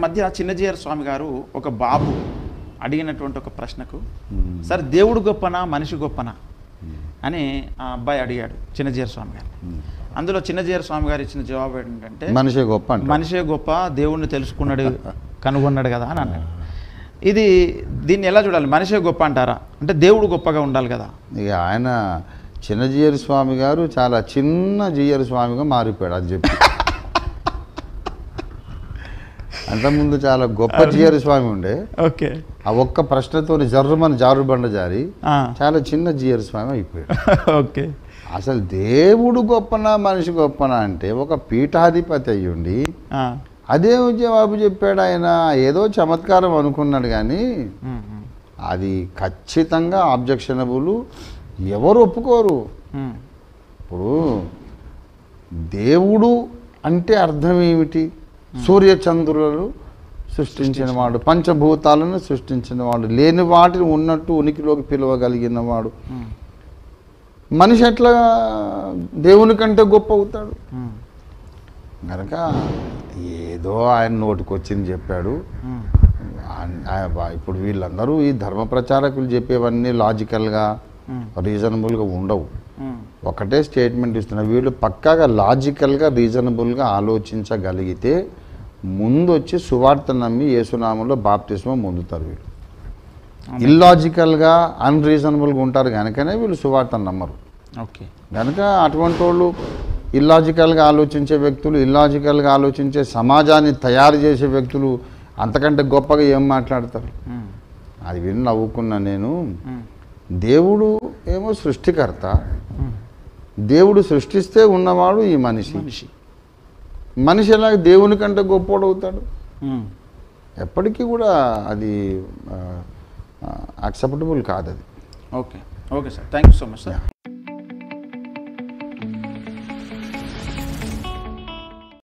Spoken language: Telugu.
మధ్య చిన్నజీయర్ స్వామి గారు ఒక బాబు అడిగినటువంటి ఒక ప్రశ్నకు సార్ దేవుడు గొప్పనా మనిషి గొప్పనా అని ఆ అబ్బాయి అడిగాడు చిన్నజీయర్ స్వామి గారు అందులో చిన్నజీయర్ స్వామి గారు ఇచ్చిన జవాబు ఏంటంటే మనిషి గొప్ప అంట మనిషే గొప్ప దేవుణ్ణి తెలుసుకున్నాడు కనుగొన్నాడు కదా అని అన్నాడు ఇది దీన్ని ఎలా చూడాలి మనిషే గొప్ప అంటారా అంటే దేవుడు గొప్పగా ఉండాలి కదా ఇక ఆయన చిన్న జియర్ స్వామి గారు చాలా చిన్న జియర్ స్వామిగా మారిపోయాడు అది చెప్పి అంతకుముందు చాలా గొప్ప జియర్ స్వామి ఉండే ఓకే ఆ ఒక్క ప్రశ్నతో జర్రమని జారుబండ జారి చాలా చిన్న జియర్ స్వామి అయిపోయాడు ఓకే అసలు దేవుడు గొప్పనా మనిషి గొప్పనా అంటే ఒక పీఠాధిపతి అయ్యుండి అదే జవాబు చెప్పాడు ఆయన ఏదో చమత్కారం అనుకున్నాడు కానీ అది ఖచ్చితంగా ఆబ్జెక్షనబుల్ ఎవరు ఒప్పుకోరు ఇప్పుడు దేవుడు అంటే అర్థం ఏమిటి సూర్యచంద్రులను సృష్టించిన వాడు పంచభూతాలను సృష్టించిన వాడు లేని వాటిని ఉన్నట్టు ఉనికిలోకి పిలవగలిగిన వాడు మనిషి ఎట్లా దేవుని కంటే గొప్ప అవుతాడు కనుక ఏదో ఆయన నోటికి వచ్చింది చెప్పాడు ఆన్- ఆ- బా- ఇప్పుడు వీళ్ళందరూ ఈ ధర్మ ప్రచారకులు చెప్పేవన్నీ లాజికల్గా రీజనబుల్గా ఉండవు ఒకటే స్టేట్మెంట్ ఇస్తున్నారు వీళ్ళు పక్కాగా లాజికల్గా రీజనబుల్గా ఆలోచించగలిగితే ముందు వచ్చి సువార్త నమ్మి యేసునామంలో బాప్తిస్మం పొందుతారు వీళ్ళు ఇల్లాజికల్గా అన్రీజనబుల్గా ఉంటారు కనుకనే వీళ్ళు సువార్త నమ్మరు ఓకే కనుక అటువంటి వాళ్ళు ఇల్లాజికల్గా ఆలోచించే వ్యక్తులు ఇల్లాజికల్గా ఆలోచించే సమాజాన్ని తయారు చేసే వ్యక్తులు అంతకంటే గొప్పగా ఏం మాట్లాడతారు అది విని నవ్వుకున్నా నేను దేవుడు ఏమో సృష్టికర్త దేవుడు సృష్టిస్తే ఉన్నవాడు ఈ మనిషి మనిషి మనిషి ఎలాగ దేవుని కంటే గొప్పోడు అవుతాడు ఎప్పటికీ కూడా అది యాక్సెప్టబుల్ కాదు అది okay okay sir thank you so much sir